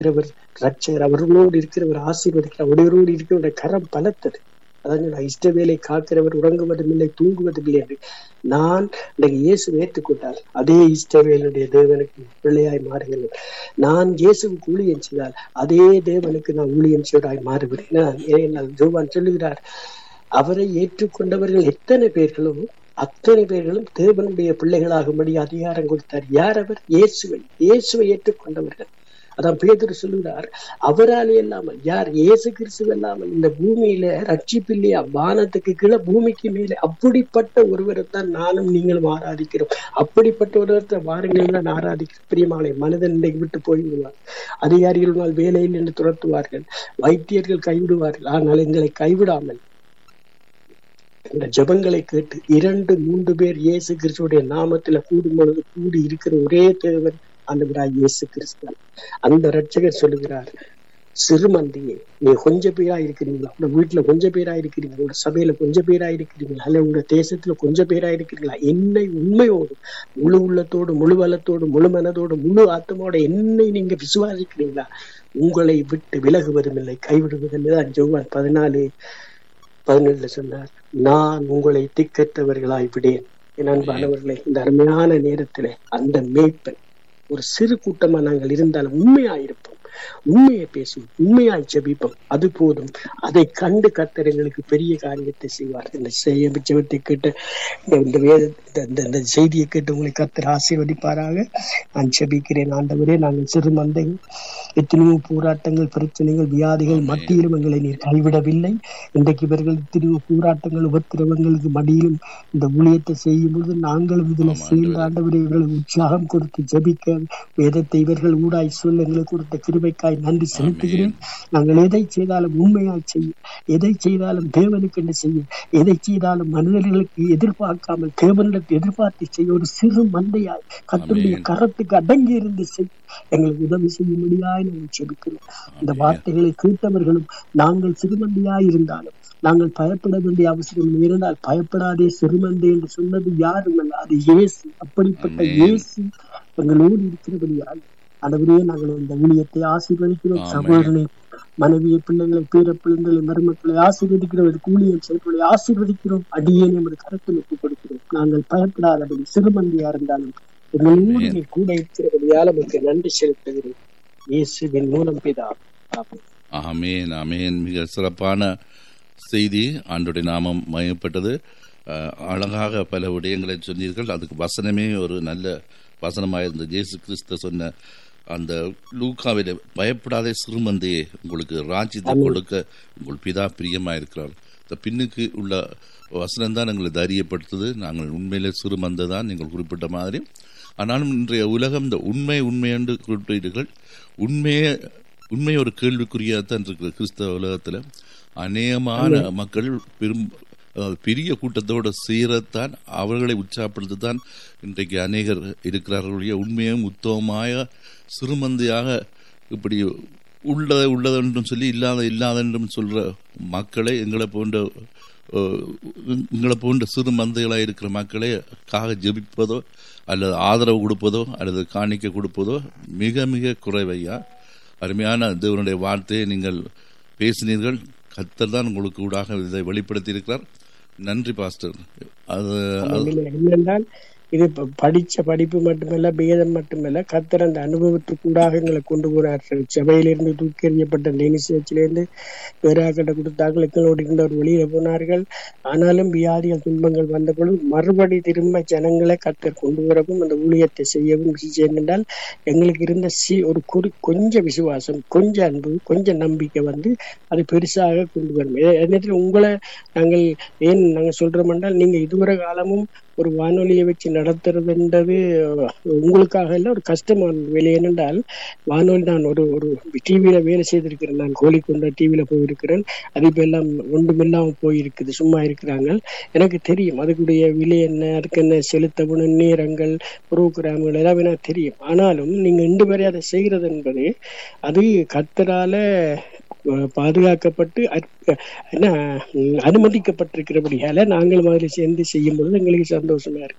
இருக்கிறவர் ரட்சகர் அவர்களோடு இருக்கிறவர் ஆசீர்வதிக்கிறார் அவரோடு இருக்கிறவருடைய கரம் பலத்தது அதான் சொன்ன இஷ்டவேலை காக்கிறவர் உறங்குவதும் இல்லை தூங்குவதும் இல்லை என்று நான் இன்றைக்கு இயேசு ஏற்றுக்கொண்டால் அதே இஷ்டவேலுடைய தேவனுக்கு பிள்ளையாய் மாறுகிறேன் நான் இயேசுவுக்கு ஊழியம் செய்தால் அதே தேவனுக்கு நான் ஊழியம் செய்வதாய் மாறுகிறேன் ஜோவான் சொல்லுகிறார் அவரை ஏற்றுக்கொண்டவர்கள் எத்தனை பேர்களோ அத்தனை பேர்களும் தேவனுடைய பிள்ளைகளாகும்படி அதிகாரம் கொடுத்தார் யார் அவர் இயேசுவை இயேசுவை ஏற்றுக்கொண்டவர்கள் அதான் பேதர் சொல்லுகிறார் அவராலே இல்லாமல் யார் இயேசு கிறிஸ்து இல்லாமல் இந்த பூமியில ரட்சிப்பில்லையா வானத்துக்கு கீழே பூமிக்கு மேலே அப்படிப்பட்ட ஒருவரை தான் நானும் நீங்களும் ஆராதிக்கிறோம் அப்படிப்பட்ட ஒருவரை வாருங்கள் தான் ஆராதிக்கிறோம் பிரியமாலை மனிதன் இன்றைக்கு விட்டு போய்விடுவார் அதிகாரிகள் வேலையில் என்று துரத்துவார்கள் வைத்தியர்கள் கைவிடுவார்கள் ஆனால் எங்களை கைவிடாமல் இந்த ஜபங்களை கேட்டு இரண்டு மூன்று பேர் இயேசு கிறிஸ்துடைய நாமத்துல கூடும் பொழுது கூடி இருக்கிற ஒரே தேவன் ஆண்டவராய் இயேசு கிறிஸ்து அந்த ரட்சகர் சொல்லுகிறார் சிறுமந்தியே நீ கொஞ்ச பேரா இருக்கிறீங்களா உங்க வீட்டுல கொஞ்ச பேரா இருக்கிறீங்களா உங்க சபையில கொஞ்ச பேரா இருக்கிறீங்களா அல்ல உங்க தேசத்துல கொஞ்ச பேரா இருக்கிறீங்களா என்னை உண்மையோடு முழு உள்ளத்தோடு முழு பலத்தோடு முழு மனதோடு முழு ஆத்தமோட என்னை நீங்க விசுவாசிக்கிறீங்களா உங்களை விட்டு விலகுவதும் இல்லை கைவிடுவதில்லை தான் ஜோவான் பதினாலு பதினேழுல சொன்னார் நான் உங்களை திக்கற்றவர்களாய் விடேன் என் அன்பானவர்களே இந்த அருமையான நேரத்திலே அந்த மேய்ப்பன் ஒரு சிறு கூட்டமா நாங்கள் இருந்தாலும் உண்மையாயிருப்போம் உண்மையை பேசுவோம் உண்மையாய் ஜபிப்போம் அது போதும் அதை கண்டு கத்தர் எங்களுக்கு பெரிய காரியத்தை செய்வார் இந்த செய்ய ஜபத்தை கேட்டு இந்த வேத இந்த இந்த செய்தியை கேட்டு உங்களை கத்தர் ஆசீர்வதிப்பாராக நான் ஜபிக்கிறேன் ஆண்டவரே நாங்கள் சிறு மந்தைகள் எத்தனையோ போராட்டங்கள் பிரச்சனைகள் வியாதிகள் மத்தியிலும் எங்களை நீர் கைவிடவில்லை இன்றைக்கு இவர்கள் எத்தனையோ போராட்டங்கள் உபத்திரவங்களுக்கு மடியிலும் இந்த ஊழியத்தை செய்யும் பொழுது நாங்களும் இதுல சேர்ந்த ஆண்டவரை இவர்களுக்கு உற்சாகம் கொடுத்து ஜபிக்க வேதத்தை இவர்கள் ஊடாய் சொல்ல எங்களுக்கு கொடுத்த கிருபைக்காய் நன்றி செலுத்துகிறேன் நாங்கள் எதை செய்தாலும் உண்மையாய் செய்யும் எதை செய்தாலும் தேவனுக்கு என்று செய்யும் எதை செய்தாலும் மனிதர்களுக்கு எதிர்பார்க்காமல் தேவனிடத்தை எதிர்பார்த்து செய்ய ஒரு சிறு மந்தையாய் கத்தருடைய கரத்துக்கு அடங்கி இருந்து செய் எங்களுக்கு உதவி செய்யும்படியாய் நாங்கள் செபிக்கிறோம் இந்த வார்த்தைகளை கேட்டவர்களும் நாங்கள் சிறுமந்தையாய் இருந்தாலும் நாங்கள் பயப்பட வேண்டிய அவசியம் இருந்தால் பயப்படாதே சிறுமந்தை என்று சொன்னது யாரும் அல்ல அது இயேசு அப்படிப்பட்ட இயேசு எங்களோடு இருக்கிறபடியால் அதுவரே நாங்கள் இந்த ஊழியத்தை ஆசீர்வதிக்கிறோம் சகோதரனை மனைவியை பிள்ளைகளை பேர பிள்ளைகளை மருமக்களை ஆசீர்வதிக்கிறோம் ஊழியம் செய்வதை ஆசீர்வதிக்கிறோம் அடியே நமது கருத்தில் ஒப்புக் கொடுக்கிறோம் நாங்கள் பயப்படாதபடி சிறுமந்தியா இருந்தாலும் எங்களோடு நீ கூட இருக்கிறபடியால் நமக்கு நன்றி செலுத்துகிறேன் இயேசுவின் மூலம் பிதா அமேன் அமேன் மிக சிறப்பான செய்தி ஆண்டுடைய நாமம் மயப்பட்டது அழகாக பல விடயங்களை சொன்னீர்கள் அதுக்கு வசனமே ஒரு நல்ல வசனமாக இருந்த ஜேசு கிறிஸ்த சொன்ன அந்த லூக்காவில பயப்படாத சிறுமந்தையே உங்களுக்கு ராஜ்யத்தை கொடுக்க உங்கள் பிதா பிரியமா இருக்கிறார் இந்த பின்னுக்கு உள்ள வசனம் தான் எங்களை தைரியப்படுத்துது நாங்கள் உண்மையிலே சிறுமந்தை தான் நீங்கள் குறிப்பிட்ட மாதிரி ஆனாலும் இன்றைய உலகம் இந்த உண்மை உண்மை என்று குறிப்பிட்டீர்கள் உண்மையே உண்மை ஒரு கேள்விக்குறியாகத்தான் இருக்கிறது கிறிஸ்தவ உலகத்தில் அநேகமான மக்கள் பெரும் பெரிய கூட்டத்தோடு சேரத்தான் அவர்களை உற்சாகப்படுத்தத்தான் இன்றைக்கு அநேகர் இருக்கிறார்களுடைய உண்மையும் உத்தமമായ சிறுமந்தையாக இப்படி உள்ளதை உள்ளதென்றும் சொல்லி இல்லாத இல்லாதென்றும் சொல்ற மக்களை எங்களை போன்ற எங்களை போன்ற சிறு மந்தைகளாக இருக்கிற மக்களை காக ஜெபிப்பதோ அல்லது ஆதரவு கொடுப்பதோ அல்லது காணிக்க கொடுப்பதோ மிக மிக குறைவையா அருமையான தேவனுடைய வார்த்தையை நீங்கள் பேசினீர்கள் கத்தர் தான் உங்களுக்கு ஊடாக இதை வெளிப்படுத்தி இருக்கிறார் நன்றி பாஸ்டர் அது என்னென்றால் இது படிச்ச படிப்பு மட்டுமல்ல வேதம் மட்டுமல்ல கத்தர் அந்த அனுபவத்துக்கூடாக எங்களை கொண்டு போறார்கள் சபையிலிருந்து தூக்கி எறியப்பட்ட நேனிசேச்சிலிருந்து வேறாக்கிட்ட கொடுத்தார்கள் எங்களோடு இருந்தவர் வெளியில போனார்கள் ஆனாலும் வியாதிகள் துன்பங்கள் வந்த பொழுது மறுபடி திரும்ப ஜனங்களை கத்தர் கொண்டு வரவும் அந்த ஊழியத்தை செய்யவும் என்றால் எங்களுக்கு இருந்த சி ஒரு குறி கொஞ்சம் விசுவாசம் கொஞ்சம் அன்பு கொஞ்சம் நம்பிக்கை வந்து அது பெருசாக கொண்டு வரும் நேரத்தில் உங்களை நாங்கள் ஏன் நாங்கள் சொல்றோம் என்றால் நீங்க இதுவரை காலமும் ஒரு வானொலியை வச்சு நடத்துறதுன்றது உங்களுக்காக இல்லை ஒரு கஷ்டமான வேலை என்னென்றால் வானொலி நான் ஒரு ஒரு டிவியில வேலை செய்திருக்கிறேன் நான் கோழிக்கொண்ட டிவியில போயிருக்கிறேன் அது இப்ப எல்லாம் ஒன்றுமில்லாம போயிருக்குது சும்மா இருக்கிறாங்க எனக்கு தெரியும் அதுக்குடைய விலை என்ன அதுக்கு என்ன செலுத்தப்படும் நேரங்கள் புரோகிராம்கள் எல்லாமே எனக்கு தெரியும் ஆனாலும் நீங்க இன்று வரை அதை செய்கிறது என்பது அது கத்தரால பாதுகாக்கப்பட்டு என்ன அனுமதிக்கப்பட்டிருக்கிறபடியால நாங்களும் அதில் சேர்ந்து செய்யும் பொழுது எங்களுக்கு சந்தோஷமா இருக்கு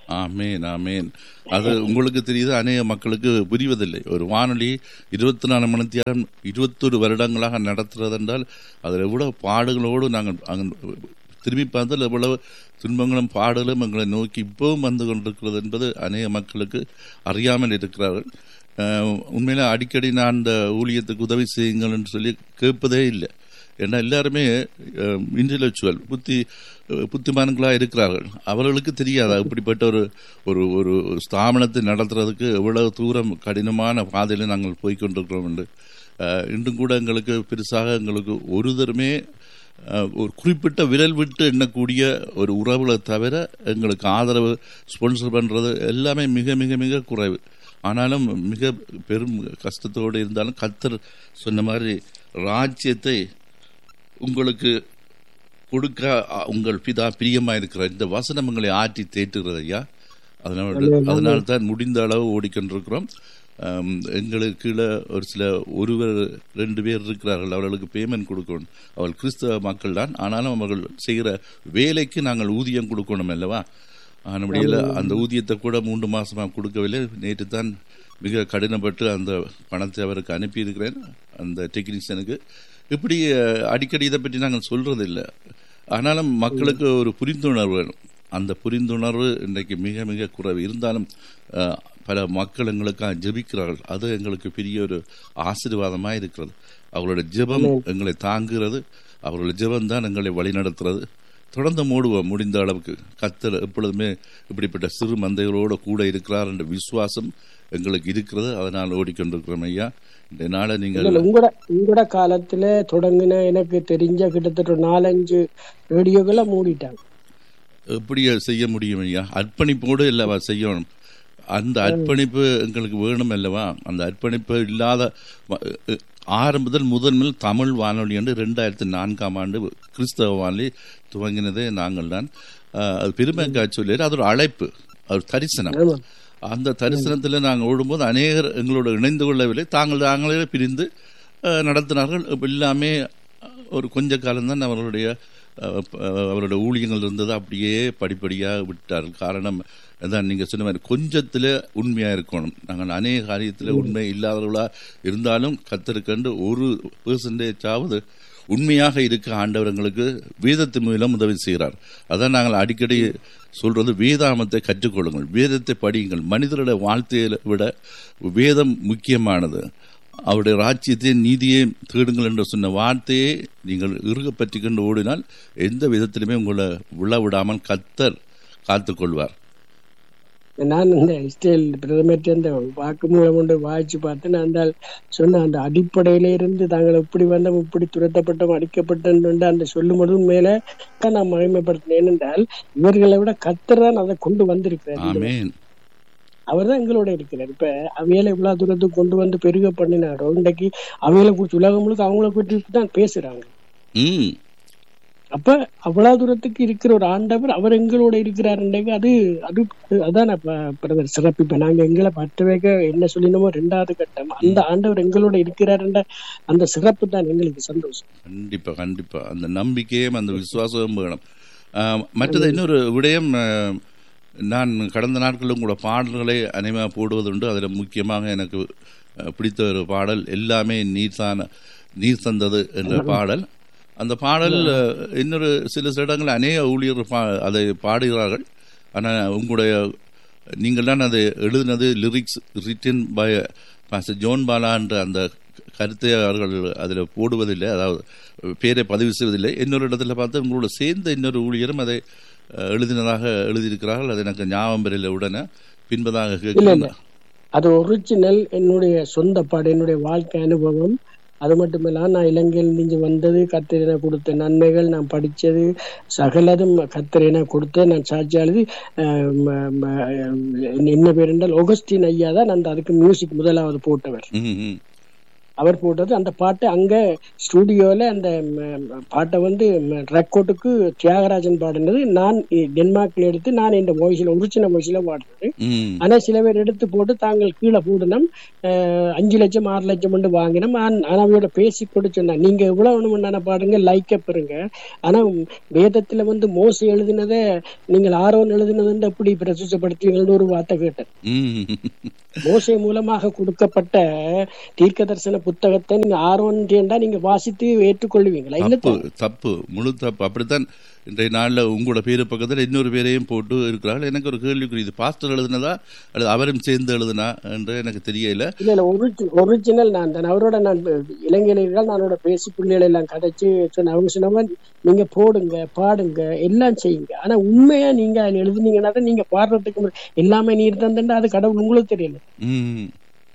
ஆமேன் ஆமேன் அது உங்களுக்கு தெரியுது அநேக மக்களுக்கு புரிவதில்லை ஒரு வானொலி இருபத்தி நாலு மணி நேரம் இருபத்தொரு வருடங்களாக நடத்துறது என்றால் அதில் எவ்வளவு பாடுகளோடு நாங்கள் அங்க திரும்பி பார்த்தால் எவ்வளவு துன்பங்களும் பாடலும் எங்களை நோக்கி இப்பவும் வந்து கொண்டிருக்கிறது என்பது அநேக மக்களுக்கு அறியாமல் இருக்கிறார்கள் அஹ், உண்மையில அடிக்கடி நான் அந்த ஊழியத்துக்கு உதவி செய்யுங்கள் என்று சொல்லி கேட்பதே இல்லை ஏன்னா எல்லாருமே இன்டலெக்சுவல் புத்தி அஹ், புத்திமான்களாக இருக்கிறார்கள் அவர்களுக்கு தெரியாதா இப்படிப்பட்ட ஒரு ஒரு ஒரு ஸ்தாபனத்தை நடத்துறதுக்கு எவ்வளவு தூரம் கடினமான பாதையில் நாங்கள் போய்க்கொண்டிருக்கிறோம் என்று அஹ், இன்றும் கூட எங்களுக்கு பெருசாக எங்களுக்கு ஒரு தருமே அஹ், ஒரு குறிப்பிட்ட விரல் விட்டு எண்ணக்கூடிய ஒரு உறவுகளை தவிர எங்களுக்கு ஆதரவு ஸ்பான்சர் பண்றது எல்லாமே மிக மிக மிக குறைவு ஆனாலும் மிக பெரும் கஷ்டத்தோடு இருந்தாலும் கத்தர் சொன்ன மாதிரி ராஜ்யத்தை உங்களுக்கு கொடுக்க அ, உங்கள் பிதா பிரியமா இருக்கிற இந்த வசனம் உங்களை ஆற்றி தேற்றுகிறது ஐயா அதனால அதனால தான் முடிந்த அளவு ஓடிக்கொண்டிருக்கிறோம் ஆம், எங்களுக்கு கீழே ஒரு சில ஒருவர் ரெண்டு பேர் இருக்கிறார்கள் அவர்களுக்கு பேமெண்ட் கொடுக்கணும் அவர்கள் கிறிஸ்தவ மக்கள் தான் ஆனாலும் அவர்கள் செய்கிற வேலைக்கு நாங்கள் ஊதியம் கொடுக்கணும் அல்லவா நம்முடைய அந்த ஊதியத்தை கூட மூன்று மாசமா கொடுக்கவில்லை நேற்று தான் மிக கடினப்பட்டு அந்த பணத்தை அவருக்கு அனுப்பியிருக்கிறேன் அந்த டெக்னீஷியனுக்கு இப்படி அஹ், அடிக்கடி இதை பற்றி நாங்கள் சொல்றது இல்லை ஆனாலும் மக்களுக்கு ஒரு புரிந்துணர்வு வேணும் அந்த புரிந்துணர்வு இன்றைக்கு மிக மிக குறைவு இருந்தாலும் அஹ், பல மக்கள் எங்களுக்காக ஜெபிக்கிறார்கள் அது எங்களுக்கு பெரிய ஒரு ஆசீர்வாதமாக இருக்கிறது அவர்களுடைய ஜெபம் எங்களை தாங்குகிறது அவர்களுடைய ஜெபம் தான் எங்களை வழிநடத்துறது தொடர்ந்து மூடுவோம் முடிந்த அளவுக்கு கத்தர் எப்பொழுதுமே இப்படிப்பட்ட சிறு மந்தைகளோடு கூட இருக்கிறார் என்ற விசுவாசம் எங்களுக்கு இருக்கிறது அதனால் ஓடிக்கொண்டிருக்கிறோம் ஐயா இந்த நாளை நீங்கள் இல்ல உங்களோட உங்களோட காலத்துல தொடங்கின எனக்கு தெரிஞ்ச கிட்டத்தட்ட ஒரு நாலஞ்சு ரேடியோக்களை மூடிட்டாங்க எப்படி செய்ய முடியும் ஐயா அர்ப்பணிப்போடு இல்லவா செய்யணும் அந்த அர்ப்பணிப்பு எங்களுக்கு வேணும் அல்லவா அந்த அர்ப்பணிப்பு இல்லாத வ- அஹ் ஆரம்பத்தில் முதன்மையில் தமிழ் வானொலி என்று ரெண்டாயிரத்தி நான்காம் ஆண்டு கிறிஸ்தவ வானொலி துவங்கினதே நாங்கள் தான் அஹ் அது பெருமைக்காக சொல்லி அது ஒரு அழைப்பு அது ஒரு தரிசனம் ஆமா அந்த தரிசனத்தில் நாங்கள் ஓடும்போது அநேகர் எங்களோட இணைந்து கொள்ளவில்லை தாங்கள் தாங்களே பிரிந்து அஹ், நடத்தினார்கள் இப்ப எல்லாமே ஒரு கொஞ்ச காலம்தான் அவர்களுடைய அஹ், ப- அவருடைய ஊழியங்கள் இருந்தது அப்படியே படிப்படியாக விட்டார்கள் காரணம் அதான் நீங்கள் சொன்ன மாதிரி கொஞ்சத்தில் உண்மையாக இருக்கணும் நாங்கள் அநேக காரியத்தில் உண்மை இல்லாதவர்களாக இருந்தாலும் கத்திருக்கண்டு ஒரு பெர்சன்டேஜாவது உண்மையாக இருக்க ஆண்டவர் எங்களுக்கு வேதத்தின் மூலம் உதவி செய்கிறார் அதான் நாங்கள் அடிக்கடி சொல்றது வேதாமத்தை கற்றுக்கொள்ளுங்கள் வேதத்தை படியுங்கள் மனிதருடைய வாழ்த்தையை விட வேதம் முக்கியமானது அவருடைய ராஜ்யத்தையும் நீதியை தேடுங்கள் என்று சொன்ன வார்த்தையை நீங்கள் இறுக பற்றி கொண்டு ஓடினால் எந்த விதத்திலுமே உங்களை விழ விடாமல் கத்தர் காத்துக்கொள்வார் நான் இந்த இஸ்ரேல் பிரதமர்கிட்ட அந்த வாக்குமூலம் கொண்டு வாய்ச்சி பார்த்து நான் அந்த சொன்ன அந்த அடிப்படையில இருந்து தாங்கள் இப்படி வந்தோம் இப்படி துரத்தப்பட்டோம் அடிக்கப்பட்டோம் அந்த சொல்லும் பொழுது மேல நான் மகிமைப்படுத்தினேன் ஏனென்றால் இவர்களை விட கத்தர் தான் அதை கொண்டு வந்திருக்கிறார் ஆமேன் அவர் தான் எங்களோட இருக்கிறார் இப்ப அவையில இவ்வளவு தூரத்துக்கு கொண்டு வந்து பெருக பண்ணினாரோ இன்றைக்கு அவையில குறிச்சு உலகம் முழுக்க அவங்கள குறித்து தான் பேசுறாங்க ம் அப்ப அவ்வளவு தூரத்துக்கு இருக்கிற ஒரு ஆண்டவர் அவர் எங்களோட இருக்கிறாருன்றங்க அது அது அதான் பிரதர் சிறப்பு இப்ப நாங்க எங்களை பற்ற வைக்க என்ன சொல்லினோமோ ரெண்டாவது கட்டம் அந்த ஆண்டவர் எங்களோட இருக்கிறாருன்ற அந்த சிறப்பு தான் எங்களுக்கு சந்தோஷம் கண்டிப்பா கண்டிப்பா அந்த நம்பிக்கையும் அந்த விசுவாசமும் வேணும் ஆஹ், மற்றது இன்னொரு விடயம் ஆஹ், நான் கடந்த நாட்களிலும் கூட பாடல்களை அனைவா போடுவதுண்டு அதில் முக்கியமாக எனக்கு ஆஹ், பிடித்த ஒரு பாடல் எல்லாமே நீர் தான நீர் தந்தது என்ற பாடல் அந்த பாடல் ஆஹ், இன்னொரு சில இடங்கள் அநேக ஊழியர் பா அதை பாடுகிறார்கள் ஆனால் உங்களுடைய நீங்கள் தான் அதை எழுதினது lyrics written by pastor John Bala என்ற அந்த கருத்தை அவர்கள் அதில் போடுவதில்லை அதாவது பேரை பதிவு செய்வதில்லை இன்னொரு இடத்துல பார்த்து உங்களோட சேர்ந்த இன்னொரு ஊழியரும் அதை அஹ், எழுதினதாக எழுதியிருக்கிறார்கள் அது எனக்கு ஞாபகம் பெறல உடனே பின்பதாக இல்ல கேட்கிறேன் இல்ல அது ஒரிஜினல் என்னுடைய சொந்த பாடு என்னுடைய வாழ்க்கை அனுபவம் அது மட்டுமில்ல நான் இலங்கையில் இருந்து வந்தது கத்திரின கொடுத்த நன்மைகள் நான் படிச்சது சகலதும் கத்திரின கொடுத்த நான் சாட்சியாளது என்ன பேர் என்றால் ஒகஸ்டின் ஐயா தான் அந்த அதுக்கு மியூசிக் முதலாவது போட்டவர் ம், ம். அவர் போட்டது அந்த பாட்டு அங்க ஸ்டுடியோல அந்த ம, பாட்டை வந்து ரெக்கார்டுக்கு தியாகராஜன் பாடினது நான் இ- டென்மார்க்ல எடுத்து நான் இந்த வாய்ஸ்ல ஒரிஜினல் வாய்ஸ்ல பாடினது ம் ஆனா சில பேர் எடுத்து போட்டு தாங்கள் கீழே போடணும் அஹ், அஞ்சு லட்சம் ஆறு லட்சம் கொண்டு வாங்கினோம் ஆனா அவையோட பேசி கூட சொன்னா நீங்க எவ்வளவு வேணும்னு பாடுங்க லைக்க பெறுங்க ஆனா வேதத்துல வந்து மோச எழுதினதை நீங்கள் ஆரோன் எழுதினதுன்னு எப்படி பிரசுத்தப்படுத்துவீங்கன்னு ஒரு வார்த்தை கேட்டேன் ம் மோசை மூலமாக கொடுக்கப்பட்ட தீர்க்க தரிசன புத்தகத்தை நீங்க ஆர்வம் நீங்க வாசித்து ஏற்றுக்கொள்வீங்களா இல்ல தப்பு தப்பு முழு தப்பு அப்படித்தான் இன்றைய நாள்ல உங்களோட பேரு பக்கத்துல இன்னொரு பேரையும் போட்டு இருக்கிறார்கள் எனக்கு ஒரு கேள்விக்குறி இது பாஸ்டர் எழுதுனதா அல்லது அவரும் சேர்ந்து எழுதுனா என்று எனக்கு தெரியல இல்ல இல்ல ஒரிஜினல் நான் தான் அவரோட நான் இளைஞர்கள் நானோட பேசி பிள்ளைகளை எல்லாம் கதைச்சு சொன்ன அவங்க சொன்னவங்க நீங்க போடுங்க பாடுங்க எல்லாம் செய்யுங்க ஆனா உண்மையா நீங்க அதுல எழுதுனீங்கன்னா தான் நீங்க பாடுறதுக்கு முன்ன- எல்லாமே நீர் தந்தா அது கடவுள் உங்களுக்கு தெரியல ம்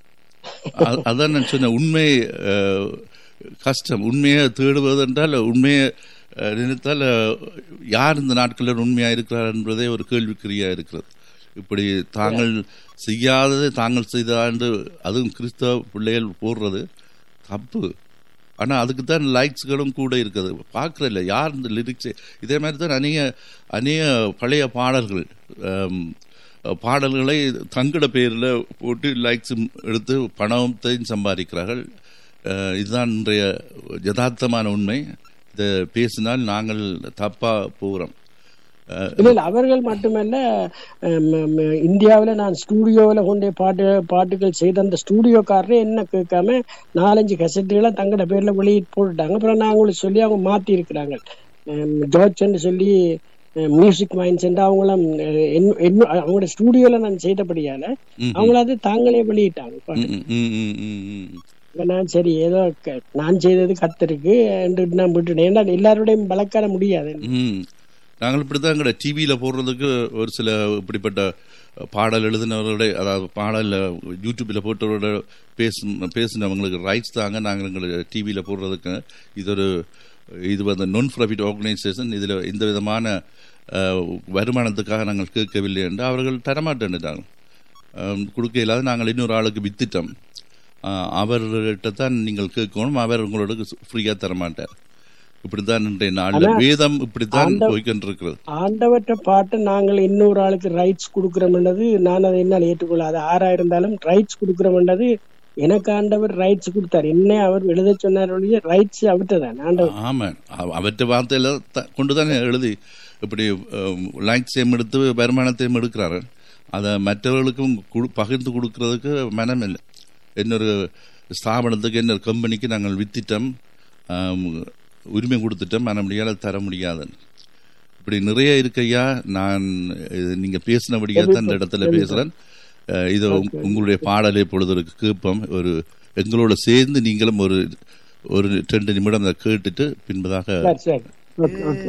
அ- அதான் நான் சொன்னேன் உண்மை அஹ், கஷ்டம் உண்மையை தேடுவது என்றால் உண்மையை அஹ், நினைத்தால் அஹ், யார் இந்த நாட்களில் உண்மையா இருக்கிறார் என்பதே ஒரு கேள்விக்குறியா இருக்கிறது இப்படி தாங்கள் செய்யாததை தாங்கள் செய்தாண்டு அதுவும் கிறிஸ்தவ பிள்ளைகள் போடுறது தப்பு ஆனா அதுக்கு தான் லைக்ஸ்களும் கூட இருக்குது பார்க்கறதில்ல யார் இந்த லிரிக்ஸ் இதே மாதிரி தான் அநேக அநேக பழைய பாடல்கள் ஆம், பாடல்களை தங்கட பேரில் போட்டு லைக்ஸ் எடுத்து பணத்தையும் சம்பாதிக்கிறார்கள் அஹ், இதுதான் இன்றைய யதார்த்தமான உண்மை இதை பேசினால் நாங்கள் தப்பா போகிறோம் அஹ், இல்ல இல்ல அவர்கள் மட்டுமல்ல ஹம், ஹம், இந்தியாவுல நான் ஸ்டூடியோவில் கொண்டே பாட்டு பாட்டுகள் செய்த அந்த ஸ்டூடியோக்காரரே என்ன கேட்காம நாலஞ்சு கசட்டுகளை தங்கட பேர்ல வெளியிட்டு போட்டுட்டாங்க அப்புறம் நான் அவங்களுக்கு சொல்லி அவங்க மாத்தி இருக்கிறாங்க ஜோர்ஜ்ன்னு சொல்லி மியூசிக் மைண்ட்ஸ் அவங்களும் அஹ், என்ன- என்ன- அவங்களோட ஸ்டூடியோல நான் செய்தபடியால ம், அவங்கள அது தாங்களே வெளியிட்டாங்க பாட்டு. ம், ம், ம், ம், ம். இப்ப நான் சரி ஏதோ க- நான் செய்தது கத்திருக்கு என்று நான் விட்டுட்டேன் ஏன்னா எல்லாரோடையும் வழக்காட முடியாது ம் நாங்கள் இப்படித்தான் எங்கட டிவியில போடுறதுக்கு ஒரு சில இப்படிப்பட்ட பாடல் எழுதினவர்களுடைய அதாவது பாடல் யூடியூப்ல போட்டவரோட பேசு பேசினவங்களுக்கு ரைட்ஸ் தாங்க நாங்கள் எங்களை டிவியில போடுறதுக்கு இது ஒரு இது வந்து நான் ப்ராஃபிட் ஆர்கனைசேஷன் இதில் எந்த விதமான அஹ், வருமானத்துக்காக நாங்கள் கேட்கவில்லை என்று அவர்கள் தரமாட்டேன்ட்டாங்க கொடுக்க இல்லாத நாங்கள் இன்னொரு ஆளுக்கு வித்துட்டோம் அஹ், அவர்கிட்ட தான் நீங்கள் கேட்கணும் அவர் உங்களோட ஃப்ரீயா தரமாட்டார் இப்படித்தான் இன்றைய நாளில் வேதம் இப்படித்தான் போய்கொண்டிருக்கிறது ஆண்டவற்ற பாட்டு நாங்கள் இன்னொரு ஆளுக்கு ரைட்ஸ் கொடுக்கிறோம்ன்றது நான் அதை என்னால் ஏற்றுக்கொள்ள அது ஆறா இருந்தாலும் ரைட்ஸ் கொடுக்கிறோம்ன்றது எனக்கு ஆண்டவர் ரைட்ஸ் கொடுத்தார் என்ன அவர் எழுத சொன்னார் ரைட்ஸ் அவர்கிட்ட தான் ஆண்டவர் ஆமாம் அவ- அவற்றை வார்த்தையில த- கொண்டுதானே எழுதி இப்படி லைக்ஸையும் எடுத்து வருமானத்தையும் எடுக்கிறாரு அதை மற்றவர்களுக்கும் குடு- பகிர்ந்து கொடுக்கறதுக்கு மனம் இல்லை இன்னொரு ஸ்தாபனத்துக்கு இன்னொரு கம்பெனிக்கு நாங்கள் வித்திட்டோம் ஆம், உரிமை கொடுத்துட்டோம் மன முடியாத தர முடியாதுன்னு இப்படி நிறைய இருக்கையா நான் இது நீங்க பேசினபடியா தான் இந்த இடத்துல பேசுறேன் அஹ், இது உங்க- உங்களுடைய பாடலை பொழுது ஒரு கேட்போம் ஒரு எங்களோட சேர்ந்து நீங்களும் ஒரு ஒரு ரெண்டு நிமிடம் அதை கேட்டுட்டு பின்பதாக சரி சரி ஓகே ஓகே